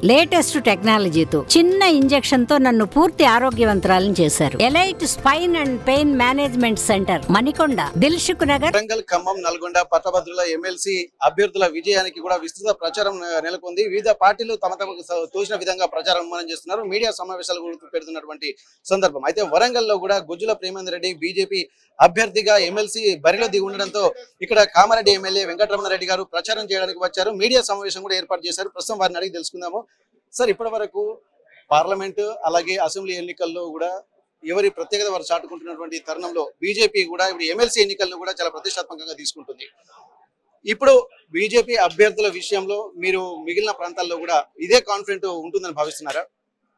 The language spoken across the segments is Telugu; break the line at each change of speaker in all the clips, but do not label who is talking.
లేటెస్ట్ టెక్నాలజీతో చిన్న ఇంజెక్షన్ తో నన్ను పూర్తి ఆరోగ్యవంతురాలను చేశారు elite spine and pain management centre Manikonda Dilsukh Nagar
Warangal Khammam Nalgonda పట్టభద్రుల ఎమ్మెల్సీ అభ్యర్థుల విజయానికి కూడా విస్తృత ప్రచారం నె- నెలకొంది వివిధ పార్టీలు తమ తమకు స- తోచిన విధంగా ప్రచారం మనం చేస్తున్నారు మీడియా సమావేశాలు కూడా పెడుతున్నటువంటి సందర్భం అయితే వరంగల్ లో కూడా గుజ్జుల ప్రేమేందర్ రెడ్డి బీజేపీ అభ్యర్థిగా ఎమ్మెల్సీ బరిలో దిగి ఉండడంతో ఇక్కడ కామారెడ్డి ఎమ్మెల్యే వెంకటరమణారెడ్డి గారు ప్రచారం చేయడానికి వచ్చారు మీడియా సమావేశం కూడా ఏర్పాటు చేశారు ప్రస్తుతం వారిని అడిగి తెలుసుకుందాము సార్ ఇప్పటి వరకు పార్లమెంట్ అలాగే అసెంబ్లీ ఎన్నికల్లో కూడా ఎవరి ప్రత్యేకత వారు చాటుకుంటున్నటువంటి తరుణంలో బీజేపీ కూడా ఇప్పుడు ఎమ్మెల్సీ ఎన్నికలను కూడా చాలా ప్రతిష్టాత్మకంగా తీసుకుంటుంది ఇప్పుడు బీజేపీ అభ్యర్థుల విషయంలో మీరు మిగిలిన ప్రాంతాల్లో కూడా ఇదే కాన్ఫిడెంట్ ఉంటుందని భావిస్తున్నారా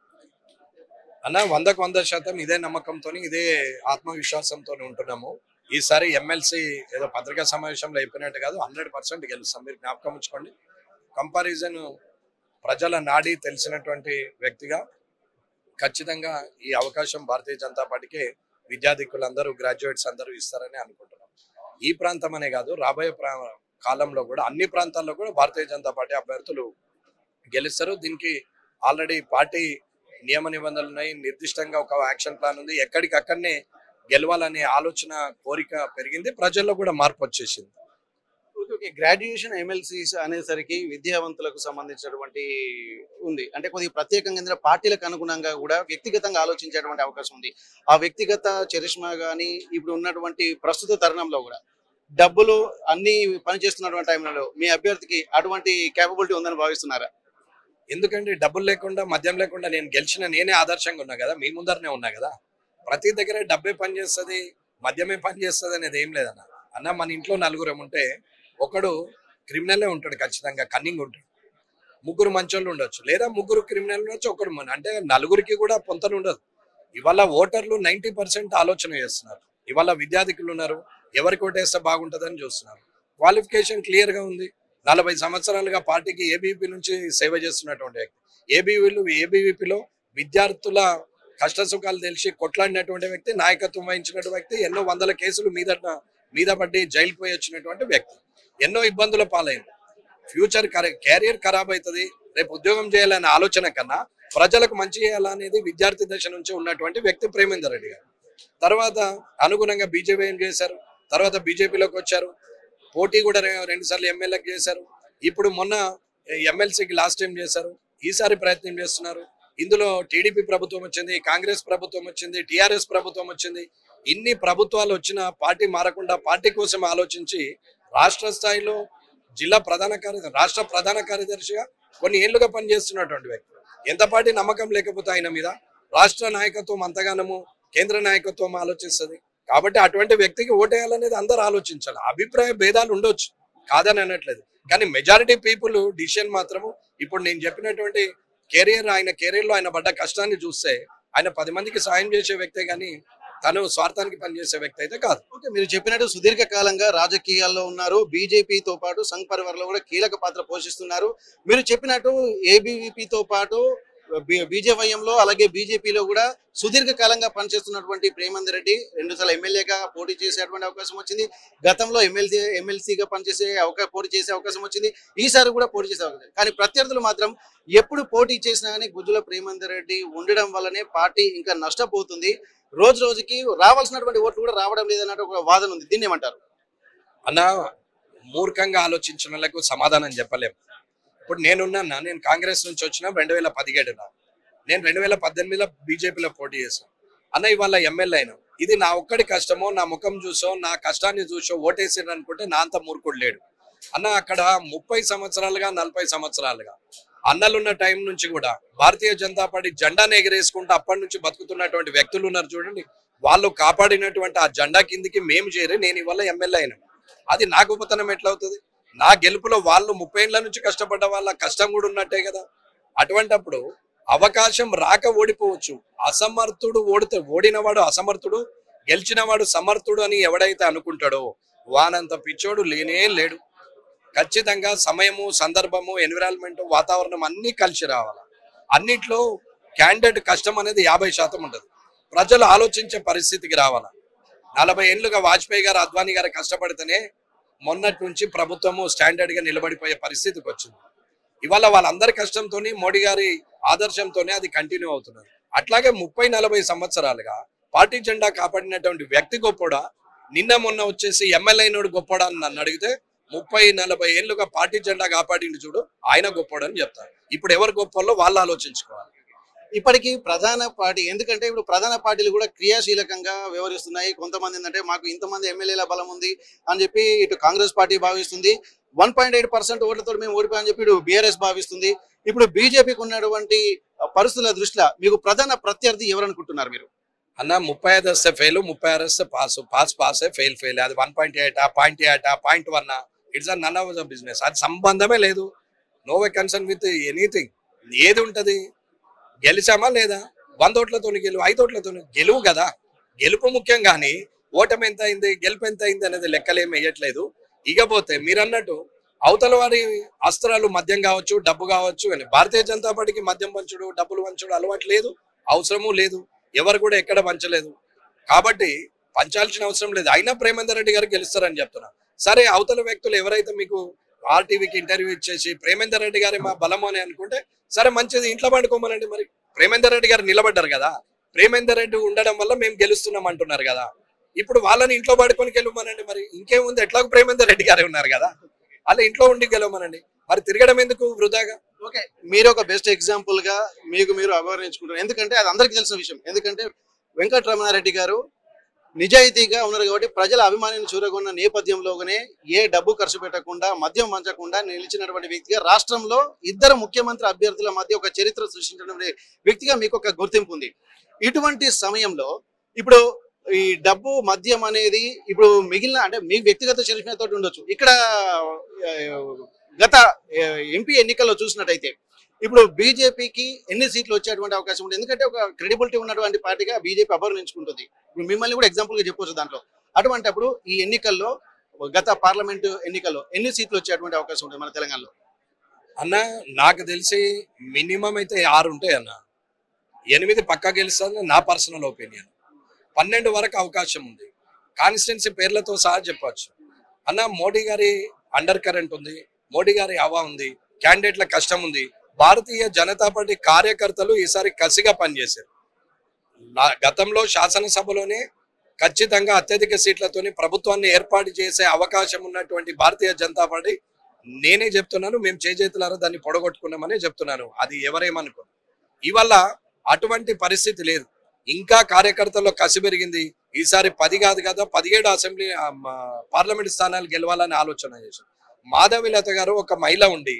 అన్న వందకు వంద శాతం ఇదే నమ్మకంతో ఇదే ఆత్మవిశ్వాసంతో ఉంటున్నాము ఈసారి ఎమ్మెల్సీ ఏదో పత్రికా సమావేశంలో అయిపోయినట్టు కాదు హండ్రెడ్ పర్సెంట్ గెలుస్తాం మీరు జ్ఞాపకం ఉంచుకోండి కంపారిజన్ ప్రజల నాడి తెలిసినటువంటి వ్యక్తిగా ఖచ్చితంగా ఈ అవకాశం భారతీయ జనతా పార్టీకి విద్యార్థికులందరూ గ్రాడ్యుయేట్స్ అందరూ ఇస్తారని అనుకుంటున్నాం ఈ ప్రాంతం అనే కాదు రాబోయే ప్రా కాలంలో కూడా అన్ని ప్రాంతాల్లో కూడా భారతీయ జనతా పార్టీ అభ్యర్థులు గెలుస్తారు దీనికి ఆల్రెడీ పార్టీ నియమ నిబంధనలు ఉన్నాయి నిర్దిష్టంగా ఒక యాక్షన్ ప్లాన్ ఉంది ఎక్కడికక్కడనే గెలవాలనే ఆలోచన కోరిక పెరిగింది ప్రజల్లో కూడా మార్పు వచ్చేసింది
ఓకే ఓకే గ్రాడ్యుయేషన్ ఎమ్మెల్సీస్ అనేసరికి విద్యావంతులకు సంబంధించినటువంటి ఉంది అంటే కొద్దిగా ప్రత్యేకంగా ఇందులో పార్టీలకు అనుగుణంగా కూడా వ్యక్తిగతంగా ఆలోచించేటువంటి అవకాశం ఉంది ఆ వ్యక్తిగత చరిష్మా కానీ ఇప్పుడు ఉన్నటువంటి ప్రస్తుత తరుణంలో కూడా డబ్బులు అన్ని పనిచేస్తున్నటువంటి టైంలో మీ అభ్యర్థికి అటువంటి కేపబిలిటీ ఉందని భావిస్తున్నారా
ఎందుకంటే డబ్బులు లేకుండా మద్యం లేకుండా నేను గెలిచిన నేనే ఆదర్శంగా ఉన్నా కదా మీ ముందరనే ఉన్నా కదా ప్రతి దగ్గర డబ్బే పని చేస్తుంది మద్యమే పని చేస్తుంది అనేది ఏం లేదన్న అన్న మన ఇంట్లో నలుగురం ఉంటే ఒకడు క్రిమినలే ఉంటాడు ఖచ్చితంగా కన్నింగ్ ఉంటాడు ముగ్గురు మంచోళ్ళు ఉండొచ్చు లేదా ముగ్గురు క్రిమినల్ ఉండొచ్చు ఒకడు మన అంటే నలుగురికి కూడా పొంతన ఉండదు ఇవాళ ఓటర్లు నైంటీ పర్సెంట్ ఆలోచన చేస్తున్నారు ఇవాళ విద్యార్థికులు ఉన్నారు ఎవరికి ఓటేస్తే బాగుంటుందని చూస్తున్నారు క్వాలిఫికేషన్ క్లియర్ గా ఉంది నలభై సంవత్సరాలుగా పార్టీకి ఏబీవీపీ నుంచి సేవ చేస్తున్నటువంటి వ్యక్తి ఏబీవీలు ఏబీవీపీలో విద్యార్థుల కష్ట సుఖాలు తెలిసి కొట్లాడినటువంటి వ్యక్తి నాయకత్వం వహించినటువంటి వ్యక్తి ఎన్నో వందల కేసులు మీద మీద పడి జైలుకు పోయి వచ్చినటువంటి వ్యక్తి ఎన్నో ఇబ్బందుల పాలైంది ఫ్యూచర్ కెరీర్ ఖరాబ్ అవుతుంది రేపు ఉద్యోగం చేయాలనే ఆలోచన కన్నా ప్రజలకు మంచి చేయాలనేది విద్యార్థి దశ నుంచి ఉన్నటువంటి వ్యక్తి ప్రేమేందర్ రెడ్డి గారు తర్వాత అనుగుణంగా బీజేపీ ఏం చేశారు తర్వాత బీజేపీలోకి వచ్చారు పోటీ కూడా రె- రెండు సార్లు ఎమ్మెల్యేకి చేశారు ఇప్పుడు మొన్న ఎమ్మెల్సీకి లాస్ట్ టైం చేశారు ఈసారి ప్రయత్నం చేస్తున్నారు ఇందులో టీడీపీ ప్రభుత్వం వచ్చింది కాంగ్రెస్ ప్రభుత్వం వచ్చింది టిఆర్ఎస్ ప్రభుత్వం వచ్చింది ఇన్ని ప్రభుత్వాలు వచ్చినా పార్టీ మారకుండా పార్టీ కోసం ఆలోచించి రాష్ట్ర స్థాయిలో జిల్లా ప్రధాన కార్యదర్శి రాష్ట్ర ప్రధాన కార్యదర్శిగా కొన్ని ఏళ్లుగా పనిచేస్తున్నటువంటి వ్యక్తి ఎంత పార్టీ నమ్మకం లేకపోతే ఆయన మీద రాష్ట్ర నాయకత్వం అంతగానము కేంద్ర నాయకత్వం ఆలోచిస్తుంది కాబట్టి అటువంటి వ్యక్తికి ఓటేయాలనేది అందరూ ఆలోచించాలి అభిప్రాయ భేదాలు ఉండొచ్చు కాదని అనట్లేదు కానీ మెజారిటీ పీపుల్ డిసిషన్ మాత్రము ఇప్పుడు నేను చెప్పినటువంటి కెరియర్ ఆయన కెరీర్ లో ఆయన పడ్డ కష్టాన్ని చూస్తే ఆయన పది మందికి సాయం చేసే వ్యక్తే కానీ తను స్వార్థానికి పనిచేసే వ్యక్తి అయితే కాదు
ఓకే మీరు చెప్పినట్టు సుదీర్ఘ కాలంగా రాజకీయాల్లో ఉన్నారు బీజేపీతో పాటు సంఘ్ పరివార్ లో కూడా కీలక పాత్ర పోషిస్తున్నారు మీరు చెప్పినట్టు ఏబీవీపీతో పాటు బీజేవైఎంలో అలాగే బీజేపీలో కూడా సుదీర్ఘ కాలంగా పనిచేస్తున్నటువంటి ప్రేమందర్ రెడ్డి రెండు సార్లు ఎమ్మెల్యేగా పోటీ చేసేటువంటి అవకాశం వచ్చింది గతంలో ఎమ్మెల్సీ ఎమ్మెల్సీగా పనిచేసే అవకాశం పోటీ చేసే అవకాశం వచ్చింది ఈసారి కూడా పోటీ చేసే అవకాశం కానీ ప్రత్యర్థులు మాత్రం ఎప్పుడు పోటీ చేసినా కానీ గుజ్జుల ప్రేమందర్ రెడ్డి ఉండడం వల్లనే పార్టీ ఇంకా నష్టపోతుంది రోజు రోజుకి రావాల్సినటువంటి ఓట్లు కూడా రావడం లేదన్నట్టు ఒక వాదన ఉంది దీన్ని ఏమంటారు
అన్న మూర్ఖంగా ఆలోచించిన వాళ్ళకు సమాధానం చెప్పలేం ఇప్పుడు నేనున్నా నేను కాంగ్రెస్ నుంచి వచ్చిన రెండు వేల పదిహేడున నేను రెండు వేల పద్దెనిమిదిలో బీజేపీలో పోటీ చేశాను అన్న ఇవాళ ఎమ్మెల్యే అయినా ఇది నా ఒక్కడి కష్టమో నా ముఖం చూసో నా కష్టాన్ని చూసో ఓటేసాడు అనుకుంటే నా అంత మూర్ఖుడు లేడు అన్న అక్కడ ముప్పై సంవత్సరాలుగా నలభై సంవత్సరాలుగా అన్నలున్న టైం నుంచి కూడా భారతీయ జనతా పార్టీ జెండాను ఎగరేసుకుంటూ అప్పటి నుంచి బతుకుతున్నటువంటి వ్యక్తులు ఉన్నారు చూడండి వాళ్ళు కాపాడినటువంటి ఆ జెండా కిందికి మేము చేరి నేను ఇవాళ ఎమ్మెల్యే అయినా అది నా గొప్పతనం ఎట్లా అవుతుంది నా గెలుపులో వాళ్ళు ముప్పై ఏళ్ళ నుంచి కష్టపడ్డ వాళ్ళ కష్టం కూడా ఉన్నట్టే కదా అటువంటప్పుడు అవకాశం రాక ఓడిపోవచ్చు అసమర్థుడు ఓడితే ఓడినవాడు అసమర్థుడు గెలిచినవాడు సమర్థుడు అని ఎవడైతే అనుకుంటాడో వానంత పిచ్చోడు లేనే లేడు ఖచ్చితంగా సమయము సందర్భము ఎన్విరాన్మెంట్ వాతావరణం అన్నీ కలిసి రావాలి అన్నిట్లో క్యాండిడేట్ కష్టం అనేది యాభై శాతం ఉండదు ప్రజలు ఆలోచించే పరిస్థితికి రావాలా నలభై ఏళ్ళుగా వాజ్పేయి గారు అద్వానీ గారు కష్టపడితేనే మొన్నటి నుంచి ప్రభుత్వము స్టాండర్డ్ గా నిలబడిపోయే పరిస్థితికి వచ్చింది ఇవాళ వాళ్ళందరి కష్టంతోని మోడీ గారి ఆదర్శంతోనే అది కంటిన్యూ అవుతున్నది అట్లాగే ముప్పై నలభై సంవత్సరాలుగా పార్టీ జెండా కాపాడినటువంటి వ్యక్తి గొప్పడా నిన్న మొన్న వచ్చేసి ఎమ్మెల్యేనోడు గొప్పడా అని నన్ను అడిగితే ముప్పై నలభై ఏళ్ళుగా పార్టీ జెండా కాపాడింది చూడు ఆయన గొప్పడని చెప్తారు ఇప్పుడు ఎవరు గొప్పలో వాళ్ళు ఆలోచించుకోవాలి
ఇప్పటికీ ప్రధాన పార్టీ ఎందుకంటే ఇప్పుడు ప్రధాన పార్టీలు కూడా క్రియాశీలకంగా వ్యవహరిస్తున్నాయి కొంతమంది ఏంటంటే మాకు ఇంతమంది ఎమ్మెల్యేల బలం ఉంది అని చెప్పి ఇటు కాంగ్రెస్ పార్టీ భావిస్తుంది వన్ పాయింట్ ఎయిట్ పర్సెంట్ ఓట్లతో మేము ఓడిపోయామని చెప్పి ఇటు బీఆర్ఎస్ భావిస్తుంది ఇప్పుడు బీజేపీకి ఉన్నటువంటి పరిస్థితుల దృష్ట్యా మీకు ప్రధాన ప్రత్యర్థి ఎవరనుకుంటున్నారు మీరు
అన్న ముప్పై ఐదు వస్తే ఫెయిల్ ముప్పై ఆరు వస్తే pass pass pass fail fail అది one point eight point eight point one it's none of the business అది సంబంధమే లేదు no way concern with anything ఏది ఉంటది గెలిచామా లేదా వంద ఓట్లతో గెలువు ఐదు ఓట్లతో గెలువు కదా గెలుపు ముఖ్యం కానీ ఓటమి ఎంత అయింది గెలుపు ఎంత అయింది అనేది లెక్కలేం వేయట్లేదు ఇకపోతే మీరు అన్నట్టు అవతల వారి అస్త్రాలు మద్యం కావచ్చు డబ్బు కావచ్చు అని భారతీయ జనతా పార్టీకి మద్యం పంచుడు డబ్బులు పంచుడు అలవాటు లేదు అవసరము లేదు ఎవరు కూడా ఎక్కడ పంచలేదు కాబట్టి పంచాల్సిన అవసరం లేదు అయినా ప్రేమేందర్ రెడ్డి గారు గెలుస్తారని చెప్తున్నా సరే అవతల వ్యక్తులు ఎవరైతే మీకు ఆర్టీవీకి ఇంటర్వ్యూ ఇచ్చేసి ప్రేమేందర్ రెడ్డి గారి మా బలము అని అనుకుంటే సరే మంచిది ఇంట్లో పండుకోమనండి మరి ప్రేమేందర్ రెడ్డి గారు నిలబడ్డారు కదా ప్రేమేందర్ రెడ్డి ఉండడం వల్ల మేము గెలుస్తున్నాం అంటున్నారు కదా ఇప్పుడు వాళ్ళని ఇంట్లో పడుకొని గెలవమనండి మరి ఇంకేముంది ఎట్లాగో ప్రేమేందర్ రెడ్డి గారే ఉన్నారు కదా అలా ఇంట్లో ఉండి గెలవమనండి మరి తిరగడం ఎందుకు వృధాగా
ఓకే మీరు ఒక బెస్ట్ ఎగ్జాంపుల్ గా మీకు మీరు అభివర్ణించుకుంటారు ఎందుకంటే అది అందరికీ తెలిసిన విషయం ఎందుకంటే వెంకటరమణారెడ్డి గారు నిజాయితీగా ఉన్నారు కాబట్టి ప్రజల అభిమానాన్ని చూరగొన్న నేపథ్యంలోనే ఏ డబ్బు ఖర్చు పెట్టకుండా మద్యం పంచకుండా నిలిచినటువంటి వ్యక్తిగా రాష్ట్రంలో ఇద్దరు ముఖ్యమంత్రి అభ్యర్థుల మధ్య ఒక చరిత్ర సృష్టించినటువంటి వ్యక్తిగా మీకు ఒక గుర్తింపు ఉంది ఇటువంటి సమయంలో ఇప్పుడు ఈ డబ్బు మద్యం అనేది ఇప్పుడు మిగిలిన అంటే మీ వ్యక్తిగత చరిత్రతో ఉండొచ్చు ఇక్కడ ఆ, గత ఎంపీ ఎన్నికల్లో చూసినట్టయితే ఇప్పుడు బీజేపీకి ఎన్ని సీట్లు వచ్చేటువంటి అవకాశం ఉంది ఎందుకంటే ఒక క్రెడిబిలిటీ ఉన్నటువంటి పార్టీగా బీజేపీ అభివర్ణించుకుంటుంది ఇప్పుడు మిమ్మల్ని కూడా ఎగ్జాంపుల్ గా చెప్పొచ్చు దాంట్లో అటువంటి అప్పుడు ఈ ఎన్నికల్లో గత పార్లమెంటు ఎన్నికల్లో ఎన్ని సీట్లు వచ్చేటువంటి అవకాశం ఉంటుంది మన తెలంగాణలో
అన్న నాకు తెలిసి మినిమం అయితే ఆరు ఉంటాయి అన్న ఎనిమిది పక్కా గెలుస్తుంది నా పర్సనల్ ఒపీనియన్ పన్నెండు వరకు అవకాశం ఉంది కాన్స్టిట్యున్సీ పేర్లతో సహా చెప్పొచ్చు అన్న మోడీ గారి అండర్ కరెంట్ ఉంది మోడీ గారి హవా ఉంది క్యాండిడేట్ల కష్టం ఉంది భారతీయ జనతా పార్టీ కార్యకర్తలు ఈసారి కసిగా పనిచేశారు లా- గతంలో శాసనసభలోనే ఖచ్చితంగా అత్యధిక సీట్లతోని ప్రభుత్వాన్ని ఏర్పాటు చేసే అవకాశం ఉన్నటువంటి భారతీయ జనతా పార్టీ నేనే చెప్తున్నాను మేము చేజేతులారా దాన్ని పొడగొట్టుకున్నామనే చెప్తున్నాను అది ఎవరేమనుకో ఇవల్ల అటువంటి పరిస్థితి లేదు ఇంకా కార్యకర్తల్లో కసి పెరిగింది ఈసారి పది కాదు కదా పదిహేడు అసెంబ్లీ ఆ, మా పార్లమెంట్ స్థానాలు గెలవాలని ఆలోచన చేశారు మాధవిలత గారు ఒక మహిళ ఉండి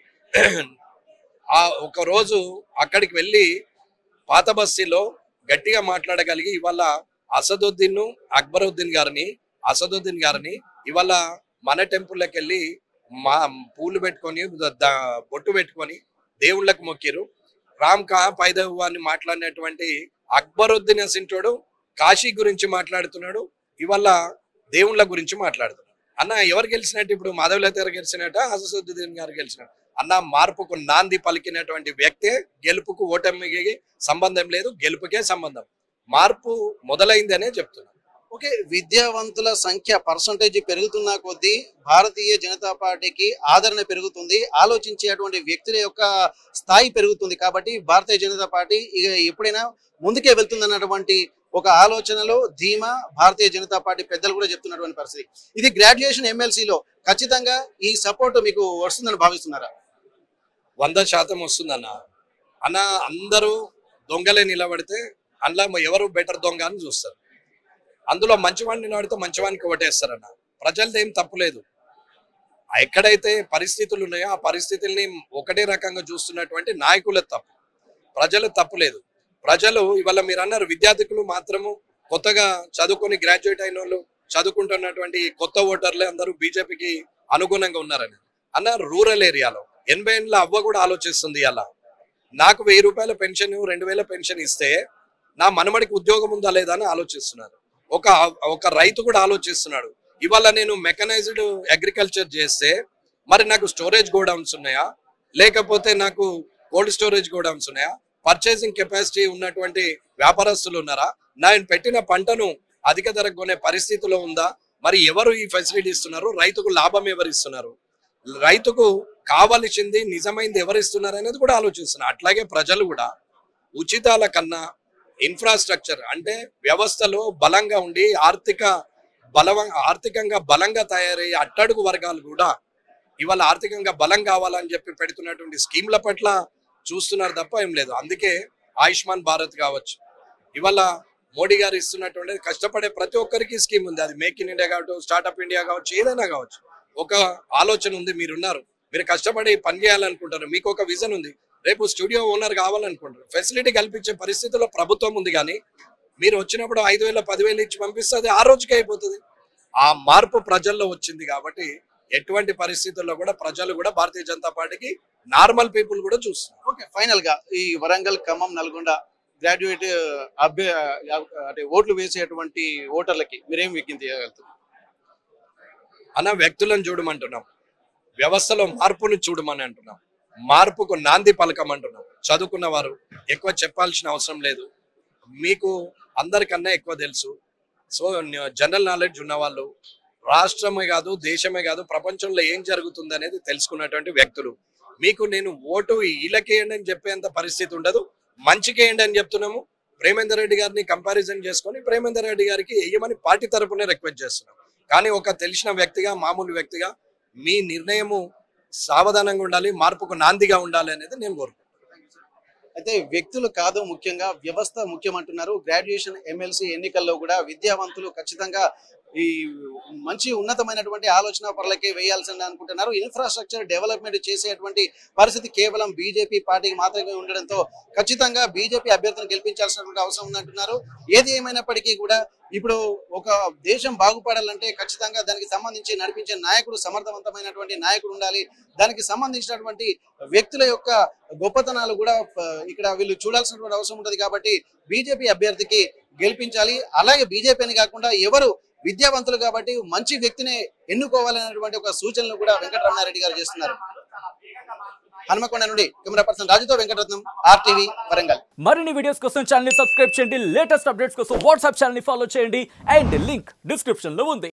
ఆ ఒక రోజు అక్కడికి వెళ్ళి పాత బస్తీలో గట్టిగా మాట్లాడగలిగి ఇవాళ అసదుద్దీన్ అక్బరుద్దీన్ గారిని అసదుద్దీన్ గారిని ఇవాళ మన టెంపుల్లోకి వెళ్ళి మా పూలు పెట్టుకొని ద- ద- బొట్టు పెట్టుకొని దేవుళ్ళకు మొక్కిరు రామ్ కా పైదవ్ అని మాట్లాడినటువంటి అక్బరుద్దీన్ అసింటోడు కాశీ గురించి మాట్లాడుతున్నాడు ఇవాళ దేవుళ్ళ గురించి మాట్లాడుతున్నాడు అన్న ఎవరు గెలిచినట్టు ఇప్పుడు మాధవలత గారు గెలిచినట్ట అసదుద్దీన్ గారు గెలిచినట్టు అన్న మార్పుకు నాంది పలికినటువంటి వ్యక్తే గెలుపుకు ఓటమికి సంబంధం లేదు గెలుపుకే సంబంధం మార్పు మొదలైందనే చెప్తున్నా
ఓకే విద్యావంతుల సంఖ్య పర్సంటేజ్ పెరుగుతున్న కొద్దీ భారతీయ జనతా పార్టీకి ఆదరణ పెరుగుతుంది ఆలోచించేటువంటి వ్యక్తుల యొక్క స్థాయి పెరుగుతుంది కాబట్టి భారతీయ జనతా పార్టీ ఇక ఎప్పుడైనా ముందుకే వెళ్తుంది అన్నటువంటి ఒక ఆలోచనలో ధీమా భారతీయ జనతా పార్టీ పెద్దలు కూడా చెప్తున్నటువంటి పరిస్థితి ఇది గ్రాడ్యుయేషన్ ఎమ్మెల్సీలో ఖచ్చితంగా ఈ సపోర్ట్ మీకు వస్తుందని భావిస్తున్నారా
వంద శాతం వస్తుందన్న అన్న అందరూ దొంగలే నిలబడితే అందులో ఎవరు బెటర్ దొంగ అని చూస్తారు అందులో మంచివాడిని నిలబడితే మంచివానికి ఓటేస్తారన్న ప్రజలది ఏం తప్పులేదు ఎక్కడైతే పరిస్థితులు ఉన్నాయో ఆ పరిస్థితుల్ని ఒకటే రకంగా చూస్తున్నటువంటి నాయకుల తప్పు ప్రజలు తప్పులేదు ప్రజలు ఇవాళ మీరు అన్నారు విద్యార్థికులు మాత్రము కొత్తగా చదువుకొని గ్రాడ్యుయేట్ అయిన వాళ్ళు చదువుకుంటున్నటువంటి ఈ కొత్త ఓటర్లే అందరూ బీజేపీకి అనుగుణంగా ఉన్నారని అన్న రూరల్ ఏరియాలో ఎనభై ఏళ్ళ అవ్వ కూడా ఆలోచిస్తుంది అలా నాకు వెయ్యి రూపాయల పెన్షన్ రెండు వేల పెన్షన్ ఇస్తే నా మనమడికి ఉద్యోగం ఉందా లేదా అని ఆలోచిస్తున్నారు ఒక ఒక రైతు కూడా ఆలోచిస్తున్నాడు ఇవాళ నేను మెకనైజ్డ్ అగ్రికల్చర్ చేస్తే మరి నాకు స్టోరేజ్ గోడౌన్స్ ఉన్నాయా లేకపోతే నాకు కోల్డ్ స్టోరేజ్ గోడౌన్స్ ఉన్నాయా పర్చేసింగ్ కెపాసిటీ ఉన్నటువంటి వ్యాపారస్తులు ఉన్నారా నేను పెట్టిన పంటను అధిక ధరకు కొనే పరిస్థితిలో ఉందా మరి ఎవరు ఈ ఫెసిలిటీ ఇస్తున్నారు రైతుకు లాభం ఎవరు ఇస్తున్నారు రైతుకు కావలసింది నిజమైంది ఎవరిస్తున్నారు అనేది కూడా ఆలోచిస్తున్నారు అట్లాగే ప్రజలు కూడా ఉచితాల కన్నా ఇన్ఫ్రాస్ట్రక్చర్ అంటే వ్యవస్థలో బలంగా ఉండి ఆర్థిక బలవ ఆర్థికంగా బలంగా తయారయ్యే అట్టడుగు వర్గాలు కూడా ఇవాళ ఆర్థికంగా బలం కావాలని చెప్పి పెడుతున్నటువంటి స్కీమ్ల పట్ల చూస్తున్నారు తప్ప ఏం లేదు అందుకే ఆయుష్మాన్ భారత్ కావచ్చు ఇవాళ మోడీ గారు ఇస్తున్నటువంటి కష్టపడే ప్రతి ఒక్కరికి స్కీమ్ ఉంది అది మేక్ ఇన్ ఇండియా కావచ్చు స్టార్ట్అప్ ఇండియా కావచ్చు ఏదైనా కావచ్చు ఒక ఆలోచన ఉంది మీరున్నారు మీరు కష్టపడి పని చేయాలనుకుంటారు మీకు ఒక విజన్ ఉంది రేపు స్టూడియో ఓనర్ కావాలనుకుంటారు ఫెసిలిటీ కల్పించే పరిస్థితిలో ప్రభుత్వం ఉంది కానీ మీరు వచ్చినప్పుడు ఐదు వేల పదివేలు ఇచ్చి పంపిస్తే అది ఆ రోజుకే అయిపోతుంది ఆ మార్పు ప్రజల్లో వచ్చింది కాబట్టి ఎటువంటి పరిస్థితుల్లో కూడా ప్రజలు కూడా భారతీయ జనతా పార్టీకి నార్మల్ పీపుల్ కూడా చూస్తున్నారు
ఓకే ఫైనల్ గా ఈ వరంగల్ ఖమ్మం నల్గొండ గ్రాడ్యుయేట్ అభ్య అంటే ఓట్లు వేసేటువంటి ఓటర్లకి మీరేం విజ్ఞప్తి చేయగలుగుతారు
అన్న వ్యక్తులను చూడమంటున్నాం వ్యవస్థలో మార్పును చూడమని అంటున్నాం మార్పుకు నాంది పలకమంటున్నాం చదువుకున్న వారు ఎక్కువ చెప్పాల్సిన అవసరం లేదు మీకు అందరికన్నా ఎక్కువ తెలుసు సో జనరల్ నాలెడ్జ్ ఉన్న వాళ్ళు రాష్ట్రమే కాదు దేశమే కాదు ప్రపంచంలో ఏం జరుగుతుంది అనేది తెలుసుకున్నటువంటి వ్యక్తులు మీకు నేను ఓటు వీళ్ళకేయండి అని చెప్పేంత పరిస్థితి ఉండదు మంచికేయండి అని చెప్తున్నాము ప్రేమేందర్ రెడ్డి గారిని కంపారిజన్ చేసుకొని ప్రేమేందర్ రెడ్డి గారికి వేయమని పార్టీ తరపునే రిక్వెస్ట్ చేస్తున్నాం కానీ ఒక తెలిసిన వ్యక్తిగా మామూలు వ్యక్తిగా మీ నిర్ణయము సావధానంగా ఉండాలి మార్పుకు నాందిగా ఉండాలి అనేది నేను కోరుకుంటున్నాను
అయితే వ్యక్తులు కాదు ముఖ్యంగా వ్యవస్థ ముఖ్యమంటున్నారు గ్రాడ్యుయేషన్ ఎమ్మెల్సీ ఎన్నికల్లో కూడా విద్యావంతులు ఖచ్చితంగా ఈ మంచి ఉన్నతమైనటువంటి ఆలోచన పనులకే వేయాల్సింది అనుకుంటున్నారు ఇన్ఫ్రాస్ట్రక్చర్ డెవలప్మెంట్ చేసేటువంటి పరిస్థితి కేవలం బీజేపీ పార్టీకి మాత్రమే ఉండడంతో ఖచ్చితంగా బీజేపీ అభ్యర్థిని గెలిపించాల్సినటువంటి అవసరం ఉందంటున్నారు ఏది ఏమైనప్పటికీ కూడా ఇప్పుడు ఒక దేశం బాగుపడాలంటే ఖచ్చితంగా దానికి సంబంధించి నడిపించే నాయకుడు సమర్థవంతమైనటువంటి నాయకుడు ఉండాలి దానికి సంబంధించినటువంటి వ్యక్తుల యొక్క గొప్పతనాలు కూడా ఆ, ఇక్కడ వీళ్ళు చూడాల్సినటువంటి అవసరం ఉంటుంది కాబట్టి బీజేపీ అభ్యర్థికి గెలిపించాలి అలాగే బీజేపీ అని కాకుండా ఎవరు విద్యావంతులు కాబట్టి మంచి వ్యక్తిని ఎన్నుకోవాలనేటువంటి ఒక సూచనలు కూడా వెంకటరమణారెడ్డి గారు చేస్తున్నారు హనుమకొండ నుండి కెమెరా పర్సన్ రాజుతో వెంకటరత్నం ఆర్టీవీ వరంగల్
మరిన్ని వీడియోస్ కోసం ఛానల్ ని సబ్స్క్రైబ్ చేయండి లేటెస్ట్ అప్డేట్స్ కోసం వాట్సాప్ ఛానల్ ని ఫాలో చేయండి అండ్ లింక్ డిస్క్రిప్షన్ లో ఉంది